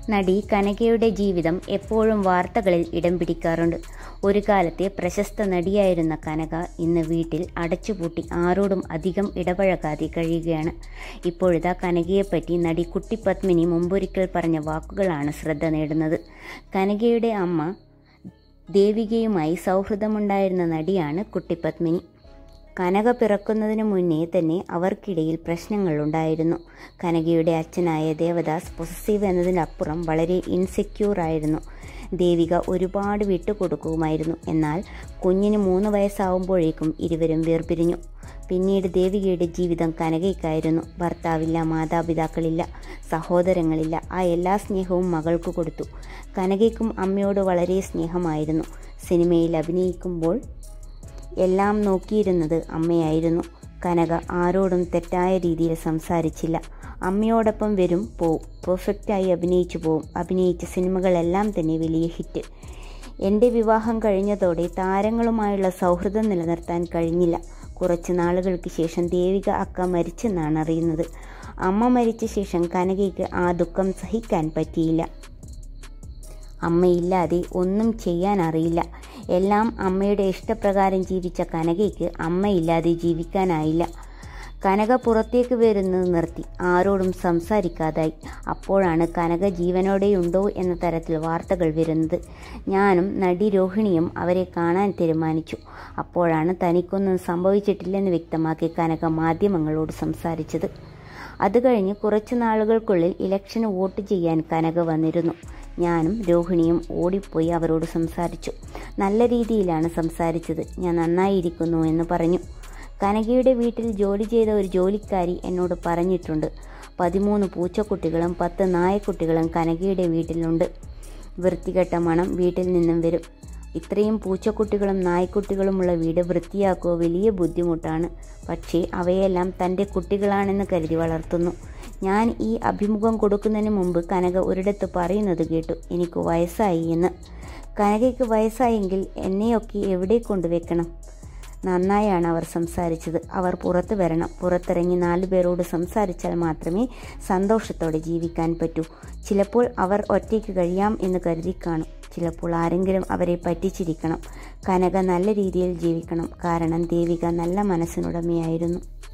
നടി കനകയുടെ ജീവിതം എപ്പോഴും വാർത്തകളിൽ ഇടം പിടിക്കാറുണ്ട് ഒരു കാലത്തെ പ്രശസ്ത നടിയായിരുന്ന കനക ഇന്ന് വീട്ടിൽ അടച്ചുപൂട്ടി ആരോടും അധികം ഇടപഴകാതെ കഴിയുകയാണ് ഇപ്പോഴിതാ കനകയെപ്പറ്റി നടി കുട്ടിപത്മിനി മുമ്പൊരിക്കൽ പറഞ്ഞ വാക്കുകളാണ് ശ്രദ്ധ നേടുന്നത് കനകയുടെ അമ്മ ദേവികയുമായി സൗഹൃദമുണ്ടായിരുന്ന നടിയാണ് കുട്ടിപത്മിനി കനക പിറക്കുന്നതിന് മുന്നേ തന്നെ അവർക്കിടയിൽ പ്രശ്നങ്ങളുണ്ടായിരുന്നു കനകയുടെ അച്ഛനായ ദേവദാസ് പൊസസീവ് എന്നതിനപ്പുറം വളരെ ഇൻസെക്യൂർ ആയിരുന്നു ദേവിക ഒരുപാട് വിട്ടുകൊടുക്കുമായിരുന്നു എന്നാൽ കുഞ്ഞിന് മൂന്ന് വയസ്സാവുമ്പോഴേക്കും ഇരുവരും വേർപിരിഞ്ഞു പിന്നീട് ദേവികയുടെ ജീവിതം കനകയ്ക്കായിരുന്നു ഭർത്താവില്ല മാതാപിതാക്കളില്ല സഹോദരങ്ങളില്ല ആ എല്ലാ സ്നേഹവും മകൾക്ക് കൊടുത്തു കനകയ്ക്കും അമ്മയോട് വളരെ സ്നേഹമായിരുന്നു സിനിമയിൽ അഭിനയിക്കുമ്പോൾ എല്ലാം നോക്കിയിരുന്നത് അമ്മയായിരുന്നു കനക ആരോടും തെറ്റായ രീതിയിൽ സംസാരിച്ചില്ല അമ്മയോടൊപ്പം വരും പോവും പെർഫെക്റ്റായി അഭിനയിച്ചു പോവും അഭിനയിച്ച സിനിമകളെല്ലാം തന്നെ വലിയ ഹിറ്റ് എൻ്റെ വിവാഹം കഴിഞ്ഞതോടെ താരങ്ങളുമായുള്ള സൗഹൃദം നിലനിർത്താൻ കഴിഞ്ഞില്ല കുറച്ച് നാളുകൾക്ക് ശേഷം ദേവിക അക്ക മരിച്ചെന്നാണ് അറിയുന്നത് അമ്മ മരിച്ച ശേഷം കനകയ്ക്ക് ആ ദുഃഖം സഹിക്കാൻ പറ്റിയില്ല അമ്മയില്ലാതെ ഒന്നും ചെയ്യാൻ അറിയില്ല എല്ലാം അമ്മയുടെ ഇഷ്ടപ്രകാരം ജീവിച്ച കനകയ്ക്ക് അമ്മയില്ലാതെ ജീവിക്കാനായില്ല കനക പുറത്തേക്ക് വരുന്നത് നിർത്തി ആരോടും സംസാരിക്കാതായി അപ്പോഴാണ് കനക ജീവനോടെയുണ്ടോ എന്ന തരത്തിൽ വാർത്തകൾ വരുന്നത് ഞാനും നടി രോഹിണിയും അവരെ കാണാൻ തീരുമാനിച്ചു അപ്പോഴാണ് തനിക്കൊന്നും സംഭവിച്ചിട്ടില്ലെന്ന് വ്യക്തമാക്കി കനക മാധ്യമങ്ങളോട് സംസാരിച്ചത് അത് കഴിഞ്ഞ് കുറച്ചു നാളുകൾക്കുള്ളിൽ ഇലക്ഷന് വോട്ട് ചെയ്യാൻ കനക വന്നിരുന്നു ഞാനും രോഹിണിയും ഓടിപ്പോയി അവരോട് സംസാരിച്ചു നല്ല രീതിയിലാണ് സംസാരിച്ചത് ഞാൻ നന്നായിരിക്കുന്നു എന്ന് പറഞ്ഞു കനകയുടെ വീട്ടിൽ ജോലി ചെയ്ത ഒരു ജോലിക്കാരി എന്നോട് പറഞ്ഞിട്ടുണ്ട് പതിമൂന്ന് പൂച്ചക്കുട്ടികളും പത്ത് നായക്കുട്ടികളും കനകയുടെ വീട്ടിലുണ്ട് വൃത്തികെട്ട മണം വീട്ടിൽ നിന്നും വരും ഇത്രയും പൂച്ചക്കുട്ടികളും നായ്ക്കുട്ടികളുമുള്ള വീട് വൃത്തിയാക്കുക വലിയ ബുദ്ധിമുട്ടാണ് പക്ഷേ അവയെല്ലാം തൻ്റെ കുട്ടികളാണെന്ന് കരുതി വളർത്തുന്നു ഞാൻ ഈ അഭിമുഖം കൊടുക്കുന്നതിന് മുമ്പ് കനക ഒരിടത്ത് പറയുന്നത് കേട്ടു എനിക്ക് വയസ്സായി എന്ന് കനകയ്ക്ക് വയസ്സായെങ്കിൽ എന്നെയൊക്കെ എവിടെ കൊണ്ടുവെക്കണം നന്നായാണ് അവർ സംസാരിച്ചത് അവർ പുറത്തു വരണം പുറത്തിറങ്ങി നാലു പേരോട് സംസാരിച്ചാൽ മാത്രമേ സന്തോഷത്തോടെ ജീവിക്കാൻ പറ്റൂ ചിലപ്പോൾ അവർ ഒറ്റയ്ക്ക് കഴിയാം എന്ന് കരുതി കാണും ചിലപ്പോൾ ആരെങ്കിലും അവരെ പറ്റിച്ചിരിക്കണം കനക നല്ല രീതിയിൽ ജീവിക്കണം കാരണം ദേവിക നല്ല മനസ്സിനുടമയായിരുന്നു